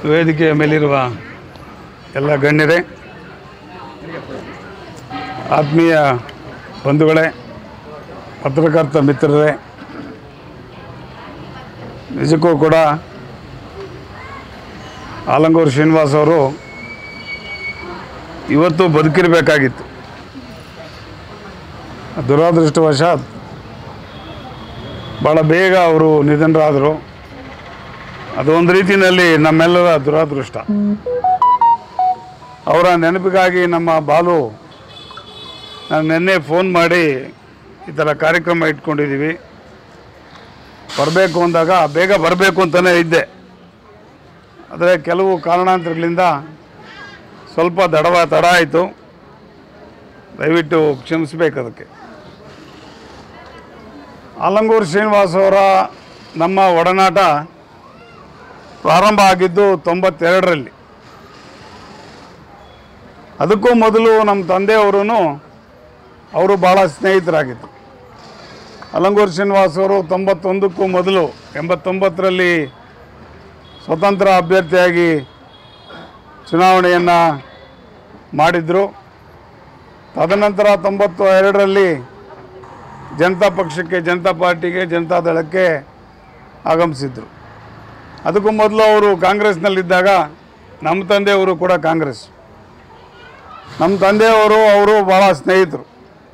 ವೇದಿಕೆಯ ಮೇಲಿರುವ ಎಲ್ಲ ಗಣ್ಯರೇ ಆತ್ಮೀಯ ಬಂಧುಗಳೇ ಪತ್ರಕರ್ತ ಮಿತ್ರರೇ ನಿಜಕ್ಕೂ ಕೂಡ ಆಲಂಗೂರು ಶ್ರೀನಿವಾಸ್ ಅವರು ಇವತ್ತು ಬದುಕಿರಬೇಕಾಗಿತ್ತು ದುರಾದೃಷ್ಟವಶಾತ್ ಭಾಳ ಬೇಗ ಅವರು ನಿಧನರಾದರು ಅದೊಂದು ರೀತಿಯಲ್ಲಿ ನಮ್ಮೆಲ್ಲರ ದುರಾದೃಷ್ಟ ಅವರ ನೆನಪಿಗಾಗಿ ನಮ್ಮ ಬಾಲು ನಾನು ನಿನ್ನೆ ಫೋನ್ ಮಾಡಿ ಈ ಥರ ಕಾರ್ಯಕ್ರಮ ಇಟ್ಕೊಂಡಿದ್ದೀವಿ ಬರಬೇಕು ಅಂದಾಗ ಬೇಗ ಬರಬೇಕು ಅಂತಲೇ ಇದ್ದೆ ಆದರೆ ಕೆಲವು ಕಾರಣಾಂತರಗಳಿಂದ ಸ್ವಲ್ಪ ದಡವ ತಡ ಆಯಿತು ದಯವಿಟ್ಟು ಕ್ಷಮಿಸ್ಬೇಕು ಅದಕ್ಕೆ ಆಲಂಗೂರು ಶ್ರೀನಿವಾಸ್ ಅವರ ನಮ್ಮ ಒಡನಾಟ ಪ್ರಾರಂಭ ಆಗಿದ್ದು ತೊಂಬತ್ತೆರಡರಲ್ಲಿ ಅದಕ್ಕೂ ಮೊದಲು ನಮ್ಮ ತಂದೆಯವರು ಅವರು ಭಾಳ ಸ್ನೇಹಿತರಾಗಿದ್ದರು ಅಲಂಗೂರು ಶ್ರೀನಿವಾಸ್ ಅವರು ತೊಂಬತ್ತೊಂದಕ್ಕೂ ಮೊದಲು ಎಂಬತ್ತೊಂಬತ್ತರಲ್ಲಿ ಸ್ವತಂತ್ರ ಅಭ್ಯರ್ಥಿಯಾಗಿ ಚುನಾವಣೆಯನ್ನು ಮಾಡಿದರು ತದನಂತರ ತೊಂಬತ್ತು ಎರಡರಲ್ಲಿ ಜನತಾ ಪಕ್ಷಕ್ಕೆ ಜನತಾ ಪಾರ್ಟಿಗೆ ಜನತಾದಳಕ್ಕೆ ಆಗಮಿಸಿದ್ರು ಅದಕ್ಕೂ ಮೊದಲು ಅವರು ಕಾಂಗ್ರೆಸ್ನಲ್ಲಿದ್ದಾಗ ನಮ್ಮ ತಂದೆಯವರು ಕೂಡ ಕಾಂಗ್ರೆಸ್ ನಮ್ಮ ತಂದೆಯವರು ಅವರು ಭಾಳ ಸ್ನೇಹಿತರು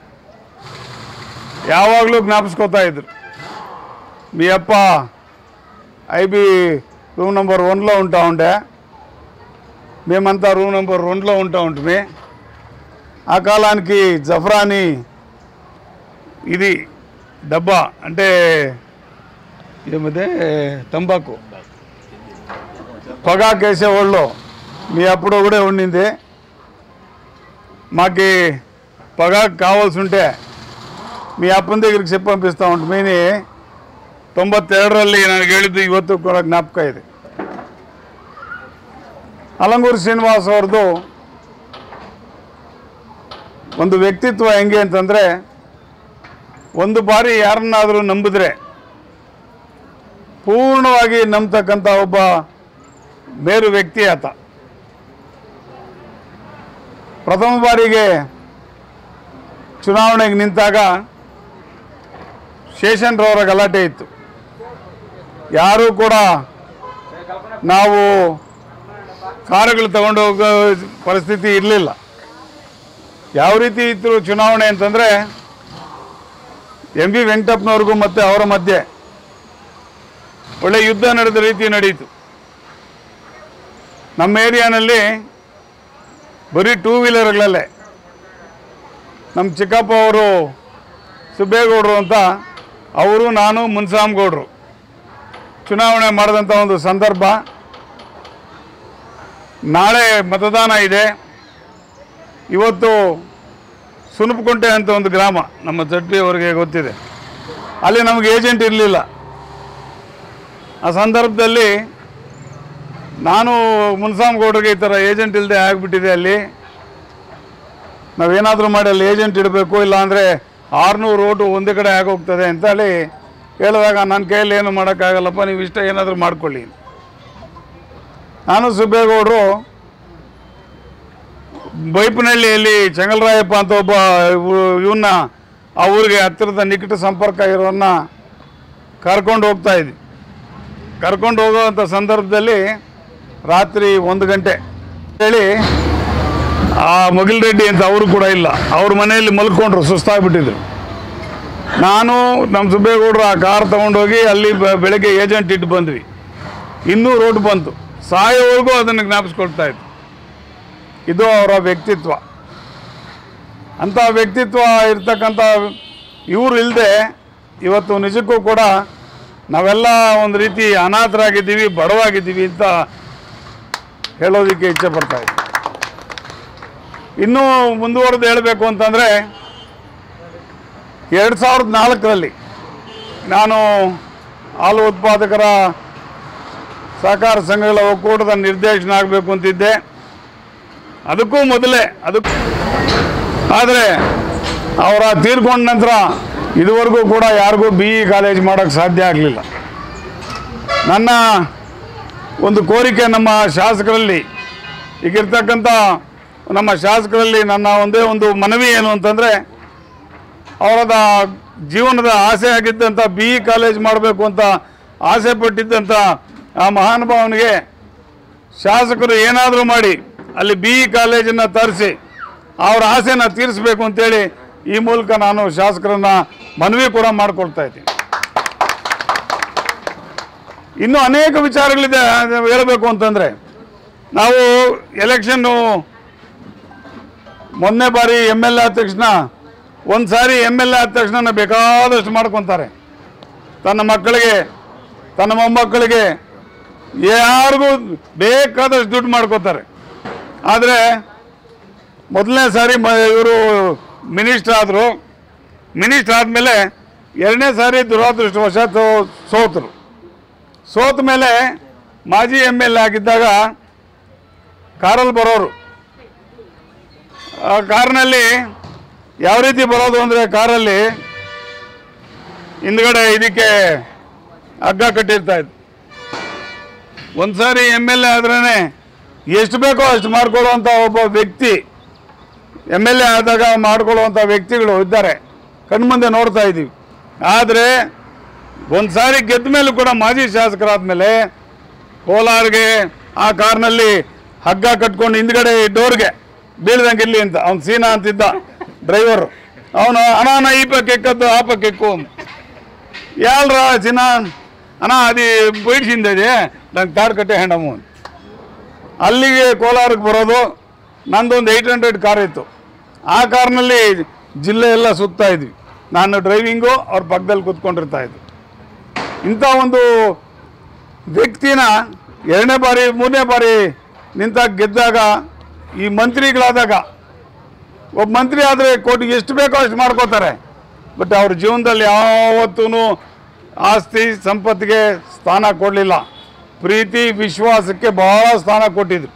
ಯಾವಾಗಲೂ ಜ್ಞಾಪಿಸ್ಕೋತಾ ಇದ್ರು మీ అప్ప ఐబీ రూమ్ నెంబర్ వన్లో ఉంటా ఉండే మేమంతా రూమ్ నెంబర్ రెండులో ఉంటా ఉంటుంది ఆ కాలానికి జఫ్రాని ఇది డబ్బా అంటే ఏమిదే తంబాకు పొగాకేసేవాళ్ళు మీ అప్పుడు కూడా ఉండింది మాకి పొగాకు కావాల్సి ఉంటే మీ ಅಪ್ಪನ దగ్గరికి చెప్పి పంపిస్తూ ఉంటుంది ತೊಂಬತ್ತೆರಡರಲ್ಲಿ ನನಗೆ ಹೇಳಿದ್ದು ಇವತ್ತು ಕೂಡ ಜ್ಞಾಪಕ ಇದೆ ಅಲಂಗೂರು ಶ್ರೀನಿವಾಸ್ ಅವ್ರದ್ದು ಒಂದು ವ್ಯಕ್ತಿತ್ವ ಹೆಂಗೆ ಅಂತಂದರೆ ಒಂದು ಬಾರಿ ಯಾರನ್ನಾದರೂ ನಂಬಿದ್ರೆ ಪೂರ್ಣವಾಗಿ ನಂಬ್ತಕ್ಕಂಥ ಒಬ್ಬ ಮೇರು ವ್ಯಕ್ತಿ ಆತ ಪ್ರಥಮ ಬಾರಿಗೆ ಚುನಾವಣೆಗೆ ನಿಂತಾಗ ಶೇಷನ್ರವರ ಗಲಾಟೆ ಇತ್ತು ಯಾರೂ ಕೂಡ ನಾವು ಕಾರುಗಳು ತಗೊಂಡು ಹೋಗೋ ಪರಿಸ್ಥಿತಿ ಇರಲಿಲ್ಲ ಯಾವ ರೀತಿ ಇತ್ತು ಚುನಾವಣೆ ಅಂತಂದರೆ ಎಂ ವಿ ವೆಂಕಟಪ್ಪನವ್ರಿಗೂ ಮತ್ತು ಅವರ ಮಧ್ಯೆ ಒಳ್ಳೆ ಯುದ್ಧ ನಡೆದ ರೀತಿ ನಡೆಯಿತು ನಮ್ಮ ಏರಿಯಾನಲ್ಲಿ ಬರೀ ಟೂ ವೀಲರ್ಗಳಲ್ಲೇ ನಮ್ಮ ಚಿಕ್ಕಪ್ಪ ಅವರು ಸುಬ್ಬೇಗೌಡರು ಅಂತ ಅವರು ನಾನು ಮುನ್ಸಾಮ್ಗೌಡರು ಚುನಾವಣೆ ಮಾಡಿದಂಥ ಒಂದು ಸಂದರ್ಭ ನಾಳೆ ಮತದಾನ ಇದೆ ಇವತ್ತು ಸುನಪಕುಂಟೆ ಅಂತ ಒಂದು ಗ್ರಾಮ ನಮ್ಮ ಚಟ್ಟಿ ಅವರಿಗೆ ಗೊತ್ತಿದೆ ಅಲ್ಲಿ ನಮಗೆ ಏಜೆಂಟ್ ಇರಲಿಲ್ಲ ಆ ಸಂದರ್ಭದಲ್ಲಿ ನಾನು ಮುನ್ಸಾಮ್ಗೌಡರಿಗೆ ಈ ಥರ ಏಜೆಂಟ್ ಇಲ್ಲದೆ ಆಗಿಬಿಟ್ಟಿದೆ ಅಲ್ಲಿ ನಾವೇನಾದರೂ ಮಾಡಿ ಅಲ್ಲಿ ಏಜೆಂಟ್ ಇಡಬೇಕು ಇಲ್ಲಾಂದರೆ ಆರುನೂರು ಓಟು ಒಂದೇ ಕಡೆ ಆಗೋಗ್ತದೆ ಅಂತ ಹೇಳಿ ಹೇಳಿದಾಗ ನನ್ನ ಕೈಯಲ್ಲಿ ಏನು ಮಾಡೋಕ್ಕಾಗಲ್ಲಪ್ಪ ನೀವು ಇಷ್ಟ ಏನಾದರೂ ಮಾಡ್ಕೊಳ್ಳಿ ನಾನು ಸುಬ್ಬೇಗೌಡರು ಬೈಪನಹಳ್ಳಿಯಲ್ಲಿ ಚೆಂಗಲರಾಯಪ್ಪ ಅಂತ ಒಬ್ಬ ಇವನ್ನ ಆ ಊರಿಗೆ ಹತ್ತಿರದ ನಿಕಟ ಸಂಪರ್ಕ ಇರೋನ್ನ ಕರ್ಕೊಂಡು ಹೋಗ್ತಾ ಇದ್ವಿ ಕರ್ಕೊಂಡು ಹೋಗೋವಂಥ ಸಂದರ್ಭದಲ್ಲಿ ರಾತ್ರಿ ಒಂದು ಗಂಟೆ ಹೇಳಿ ಆ ಮಗಿಲ್ ರೆಡ್ಡಿ ಅಂತ ಅವರು ಕೂಡ ಇಲ್ಲ ಅವ್ರ ಮನೆಯಲ್ಲಿ ಮಲ್ಕೊಂಡ್ರು ಸುಸ್ತಾಗ್ಬಿಟ್ಟಿದ್ರು ನಾನು ನಮ್ಮ ಸುಬ್ಬೇಗೌಡರು ಆ ಕಾರ್ ತೊಗೊಂಡೋಗಿ ಅಲ್ಲಿ ಬೆ- ಬೆಳಗ್ಗೆ ಏಜೆಂಟ್ ಇಟ್ಟು ಬಂದ್ವಿ ಇನ್ನೂ ರೋಡ್ ಬಂತು ಸಾಯೋವರೆಗೂ ಅದನ್ನು ಜ್ಞಾಪಿಸ್ಕೊಳ್ತಾ ಇತ್ತು ಇದು ಅವರ ವ್ಯಕ್ತಿತ್ವ ಅಂಥ ವ್ಯಕ್ತಿತ್ವ ಇರ್ತಕ್ಕಂಥ ಇವರು ಇಲ್ಲದೆ ಇವತ್ತು ನಿಜಕ್ಕೂ ಕೂಡ ನಾವೆಲ್ಲ ಒಂದು ರೀತಿ ಅನಾಥರಾಗಿದ್ದೀವಿ ಬಡವಾಗಿದ್ದೀವಿ ಅಂತ ಹೇಳೋದಕ್ಕೆ ಇಚ್ಛೆ ಪಡ್ತಾ ಇದ್ದೀನಿ ಇನ್ನೂ ಮುಂದುವರೆದು ಹೇಳಬೇಕು ಅಂತಂದರೆ ಎರಡು ಸಾವಿರದ ನಾಲ್ಕರಲ್ಲಿ ನಾನು ಹಾಲು ಉತ್ಪಾದಕರ ಸಹಕಾರ ಸಂಘಗಳ ಒಕ್ಕೂಟದ ನಿರ್ದೇಶನ ಆಗಬೇಕು ಅಂತಿದ್ದೆ ಅದಕ್ಕೂ ಮೊದಲೇ ಅದಕ್ಕೂ ಆದರೆ ಅವರ ತೀರ್ಕೊಂಡ ನಂತರ ಇದುವರೆಗೂ ಕೂಡ ಯಾರಿಗೂ ಬಿ ಇ ಕಾಲೇಜ್ ಮಾಡೋಕ್ಕೆ ಸಾಧ್ಯ ಆಗಲಿಲ್ಲ ನನ್ನ ಒಂದು ಕೋರಿಕೆ ನಮ್ಮ ಶಾಸಕರಲ್ಲಿ ಈಗಿರ್ತಕ್ಕಂಥ ನಮ್ಮ ಶಾಸಕರಲ್ಲಿ ನನ್ನ ಒಂದೇ ಒಂದು ಮನವಿ ಏನು ಅಂತಂದರೆ ಅವರದ ಜೀವನದ ಆಸೆ ಆಗಿದ್ದಂಥ ಬಿ ಇ ಕಾಲೇಜ್ ಮಾಡಬೇಕು ಅಂತ ಆಸೆ ಪಟ್ಟಿದ್ದಂಥ ಆ ಮಹಾನುಭಾವನಿಗೆ ಶಾಸಕರು ಏನಾದರೂ ಮಾಡಿ ಅಲ್ಲಿ ಬಿ ಇ ಕಾಲೇಜನ್ನು ತರಿಸಿ ಅವರ ಆಸೆನ ತೀರಿಸಬೇಕು ಅಂತೇಳಿ ಈ ಮೂಲಕ ನಾನು ಶಾಸಕರನ್ನ ಮನವಿ ಕೂಡ ಮಾಡ್ಕೊಳ್ತಾ ಇದ್ದೀನಿ ಇನ್ನೂ ಅನೇಕ ವಿಚಾರಗಳಿದೆ ಅದು ಹೇಳಬೇಕು ಅಂತಂದರೆ ನಾವು ಎಲೆಕ್ಷನ್ನು ಮೊನ್ನೆ ಬಾರಿ ಎಮ್ ಎಲ್ ಎ ಆದ ತಕ್ಷಣ ಒಂದು ಸಾರಿ ಎಮ್ ಎಲ್ ಎ ಆದ ತಕ್ಷಣ ಬೇಕಾದಷ್ಟು ಮಾಡ್ಕೊತಾರೆ ತನ್ನ ಮಕ್ಕಳಿಗೆ ತನ್ನ ಮೊಮ್ಮಕ್ಕಳಿಗೆ ಯಾರಿಗೂ ಬೇಕಾದಷ್ಟು ದುಡ್ಡು ಮಾಡ್ಕೋತಾರೆ ಆದರೆ ಮೊದಲನೇ ಸಾರಿ ಮ ಇವರು ಮಿನಿಸ್ಟರ್ ಆದರು ಮಿನಿಸ್ಟರ್ ಆದಮೇಲೆ ಎರಡನೇ ಸಾರಿ ದುರಾದೃಷ್ಟವಶಾತ್ ಸೋತರು ಸೋತ ಮೇಲೆ ಮಾಜಿ ಎಮ್ ಎಲ್ ಎ ಆಗಿದ್ದಾಗ ಕಾರಲ್ಲಿ ಬರೋರು ಆ ಕಾರ್ನಲ್ಲಿ ಯಾವ ರೀತಿ ಬರೋದು ಅಂದರೆ ಕಾರಲ್ಲಿ ಹಿಂದ್ಗಡೆ ಇದಕ್ಕೆ ಹಗ್ಗ ಕಟ್ಟಿರ್ತಾ ಇತ್ತು ಒಂದು ಸಾರಿ ಎಮ್ ಎಲ್ ಎ ಆದ್ರೇ ಎಷ್ಟು ಬೇಕೋ ಅಷ್ಟು ಮಾಡ್ಕೊಳ್ಳುವಂಥ ಒಬ್ಬ ವ್ಯಕ್ತಿ ಎಮ್ ಎಲ್ ಎ ಆದಾಗ ಮಾಡ್ಕೊಳ್ಳುವಂಥ ವ್ಯಕ್ತಿಗಳು ಇದ್ದಾರೆ ಕಣ್ಮುಂದೆ ನೋಡ್ತಾ ಇದ್ದೀವಿ ಆದರೆ ಒಂದು ಸಾರಿ ಗೆದ್ದ ಮೇಲೂ ಕೂಡ ಮಾಜಿ ಶಾಸಕರಾದ ಮೇಲೆ ಕೋಲಾರ್ಗೆ ಆ ಕಾರ್ನಲ್ಲಿ ಹಗ್ಗ ಕಟ್ಕೊಂಡು ಹಿಂದ್ಗಡೆ ಡೋರ್ಗೆ ಬೀಳ್ದಂಗೆ ಇರಲಿ ಅಂತ ಅವ್ನು ಸೀನಾ ಅಂತಿದ್ದ ಡ್ರೈವರು ಅವನು ಅನಾನ ಈ ಪಕ್ಕ ಎಕ್ಕದ್ದು ಆ ಪಕ್ಕ ಎಕ್ಕು ಯಾಳ್ರ ಚಿನ್ನ ಅಣ್ಣ ಅದು ಬೈಡ್ಸಿಂದ ಇದೆ ನಂಗೆ ತಾಡ್ ಕಟ್ಟೆ ಹೆಂಡಮ್ಮು ಅಂತ. ಅಲ್ಲಿಗೆ ಕೋಲಾರಕ್ಕೆ ಬರೋದು ನಂದೊಂದು ಏಯ್ಟ್ ಹಂಡ್ರೆಡ್ ಕಾರ್ ಇತ್ತು ಆ ಕಾರ್ನಲ್ಲಿ ಜಿಲ್ಲೆ ಎಲ್ಲ ಸುತ್ತಾ ಇದ್ವಿ ನಾನು ಡ್ರೈವಿಂಗು ಅವ್ರ ಪಕ್ಕದಲ್ಲಿ ಕೂತ್ಕೊಂಡಿರ್ತಾ ಇದ್ದೆ ಇಂಥ ಒಂದು ವ್ಯಕ್ತಿನ ಎರಡನೇ ಬಾರಿ ಮೂರನೇ ಬಾರಿ ನಿಂತಾಗ ಗೆದ್ದಾಗ ಈ ಮಂತ್ರಿಗಳಾದಾಗ ಒಬ್ಬ ಮಂತ್ರಿ ಆದರೆ ಕೋಟಿಗೆ ಎಷ್ಟು ಬೇಕೋ ಅಷ್ಟು ಮಾಡ್ಕೋತಾರೆ ಬಟ್ ಅವ್ರ ಜೀವನದಲ್ಲಿ ಯಾವತ್ತೂ ಆಸ್ತಿ ಸಂಪತ್ತಿಗೆ ಸ್ಥಾನ ಕೊಡಲಿಲ್ಲ ಪ್ರೀತಿ ವಿಶ್ವಾಸಕ್ಕೆ ಬಹಳ ಸ್ಥಾನ ಕೊಟ್ಟಿದ್ರು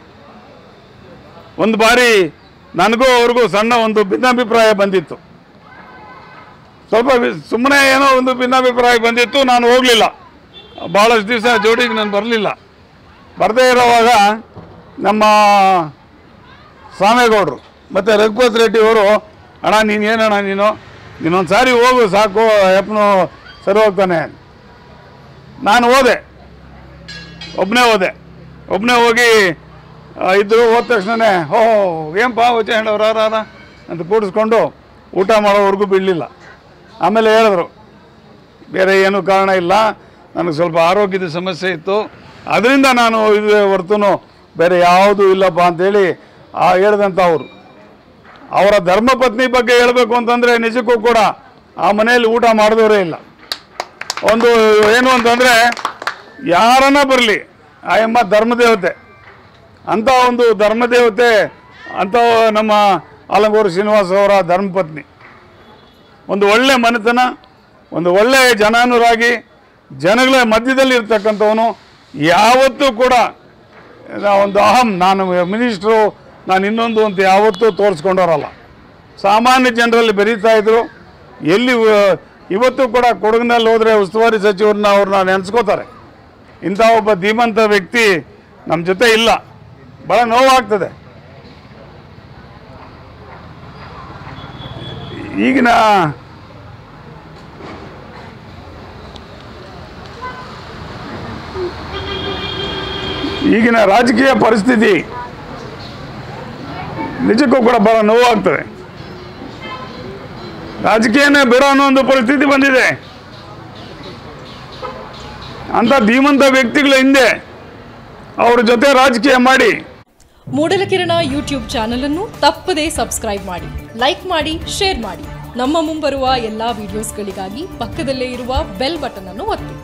ಒಂದು ಬಾರಿ ನನಗೂ ಅವ್ರಿಗೂ ಸಣ್ಣ ಒಂದು ಭಿನ್ನಾಭಿಪ್ರಾಯ ಬಂದಿತ್ತು ಸ್ವಲ್ಪ ಸುಮ್ಮನೆ ಏನೋ ಒಂದು ಭಿನ್ನಾಭಿಪ್ರಾಯ ಬಂದಿತ್ತು ನಾನು ಹೋಗಲಿಲ್ಲ ಭಾಳಷ್ಟು ದಿವಸ ಜೋಡಿಗೆ ನಾನು ಬರಲಿಲ್ಲ ಬರದೇ ಇರೋವಾಗ ನಮ್ಮ ಸ್ವಾಮೇಗೌಡರು ಮತ್ತು ರಘುಪತ್ ರೆಡ್ಡಿ ಅವರು ಅಣ್ಣ ನೀನು ಏನಣ್ಣ ನೀನು ನೀನೊಂದು ಸಾರಿ ಹೋಗು ಸಾಕು ಅಪ್ಪನು ಸರಿ ಹೋಗ್ತಾನೆ ನಾನು ಹೋದೆ ಒಬ್ಬನೇ ಹೋದೆ ಒಬ್ಬನೇ ಹೋಗಿ ಆ, ಇದ್ರು ಹೋದ ತಕ್ಷಣನೇ ಹೋ ಏನಪ್ಪ ವಚೆ ಹೇಳೋರು ಯಾರ ಅಂತ ಕೂಡಿಸ್ಕೊಂಡು ಊಟ ಮಾಡೋವರೆಗೂ ಬಿಡಲಿಲ್ಲ ಆಮೇಲೆ ಹೇಳಿದ್ರು ಬೇರೆ ಏನೂ ಕಾರಣ ಇಲ್ಲ ನನಗೆ ಸ್ವಲ್ಪ ಆರೋಗ್ಯದ ಸಮಸ್ಯೆ ಇತ್ತು ಅದರಿಂದ ನಾನು ಇದು ಹೊರತು ಬೇರೆ ಯಾವುದೂ ಇಲ್ಲಪ್ಪ ಅಂತೇಳಿ ಆ ಹೇಳ್ದಂಥ ಅವರು ಅವರ ಧರ್ಮಪತ್ನಿ ಬಗ್ಗೆ ಹೇಳಬೇಕು ಅಂತಂದರೆ ನಿಜಕ್ಕೂ ಕೂಡ ಆ ಮನೆಯಲ್ಲಿ ಊಟ ಮಾಡಿದವರೇ ಇಲ್ಲ ಒಂದು ಏನು ಅಂತಂದರೆ ಯಾರನ್ನ ಬರಲಿ ಆ ಎಂಬ ಧರ್ಮದೇವತೆ ಅಂಥ ಒಂದು ಧರ್ಮದೇವತೆ ಅಂಥ ನಮ್ಮ ಆಲಂಗೂರು ಶ್ರೀನಿವಾಸ್ ಅವರ ಧರ್ಮಪತ್ನಿ ಒಂದು ಒಳ್ಳೆ ಮನೆತನ ಒಂದು ಒಳ್ಳೆಯ ಜನಾನುರಾಗಿ ಜನಗಳ ಮಧ್ಯದಲ್ಲಿ ಇರ್ತಕ್ಕಂಥವನು ಯಾವತ್ತೂ ಕೂಡ ನಾ ಒಂದು ಅಹಂ ನಾನು ಮಿನಿಸ್ಟ್ರು ನಾನು ಇನ್ನೊಂದು ಅಂತ ಯಾವತ್ತೂ ತೋರಿಸ್ಕೊಂಡವರಲ್ಲ ಸಾಮಾನ್ಯ ಜನರಲ್ಲಿ ಬೆರೀತಾ ಇದ್ರು ಎಲ್ಲಿ ಉ- ಇವತ್ತು ಕೂಡ ಕೊಡಗಿನಲ್ಲಿ ಹೋದರೆ ಉಸ್ತುವಾರಿ ಸಚಿವರನ್ನ ಅವ್ರನ್ನ ನೆನೆಸ್ಕೋತಾರೆ ಇಂಥ ಒಬ್ಬ ಧೀಮಂತ ವ್ಯಕ್ತಿ ನಮ್ಮ ಜೊತೆ ಇಲ್ಲ ಭಾಳ ನೋವಾಗ್ತದೆ ಈಗಿನ ಈಗಿನ ರಾಜಕೀಯ ಪರಿಸ್ಥಿತಿ ನಿಜಕ್ಕೂ ಕೂಡ ಬಹಳ ನೋವಾಗ್ತದೆ ರಾಜಕೀಯನೇ ಬೇಡ ಅನ್ನೋ ಒಂದು ಪರಿಸ್ಥಿತಿ ಬಂದಿದೆ ಅಂಥ ಧೀಮಂತ ವ್ಯಕ್ತಿಗಳ ಹಿಂದೆ ಅವ್ರ ಜೊತೆ ರಾಜಕೀಯ ಮಾಡಿ ಮೂಡಲಕಿರಣ ಯೂಟ್ಯೂಬ್ ಚಾನಲ್ ಅನ್ನು ತಪ್ಪದೇ ಸಬ್ಸ್ಕ್ರೈಬ್ ಮಾಡಿ ಲೈಕ್ ಮಾಡಿ ಶೇರ್ ಮಾಡಿ ನಮ್ಮ ಮುಂಬರುವ ಎಲ್ಲಾ ವಿಡಿಯೋಸ್ಗಳಿಗಾಗಿ ಪಕ್ಕದಲ್ಲೇ ಇರುವ ಬೆಲ್ ಬಟನ್ ಅನ್ನು ಒತ್ತಿ